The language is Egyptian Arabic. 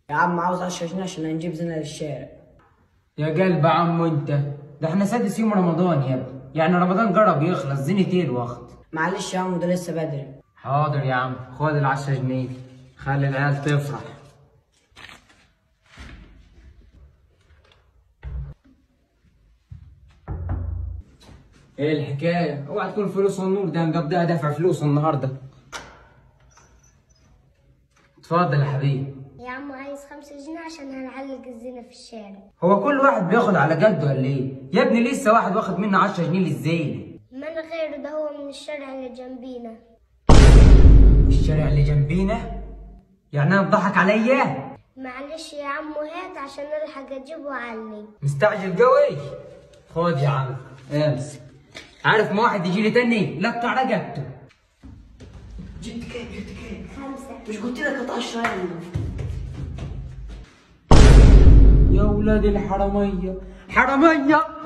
يا عم عاوز 10 جنيه عشان هنجيب زينة للشارع يا قلب عم انت ده احنا سادس يوم رمضان يا ابني يعني رمضان قرب يخلص زينة ايه الوقت معلش يا عم ده لسه بدري حاضر يا عم خد العشرة جنيه خلي العيال تفرح ايه الحكاية؟ اوعى تكون فلوس النور ده مقضيها دافع فلوس النهارده. اتفضل يا حبيبي. يا عم عايز خمسة جنيه عشان هنعلق الزينة في الشارع هو كل واحد بياخد على قده ولا ايه؟ يا ابني لسه واحد واخد منه 10 جنيه للزينة. من غيره ده هو من الشارع اللي جنبينا الشارع اللي جنبينا؟ يعني انا بضحك عليا؟ معلش يا عم هات عشان الحق اجيبه عني مستعجل قوي؟ خد يا عم امسك. عارف ما واحد يجي لي تاني لقطع رقبته. جبت كام جبت كام خمسة مش قلت لك هات 10 يعني يا ولاد الحرامية حرامية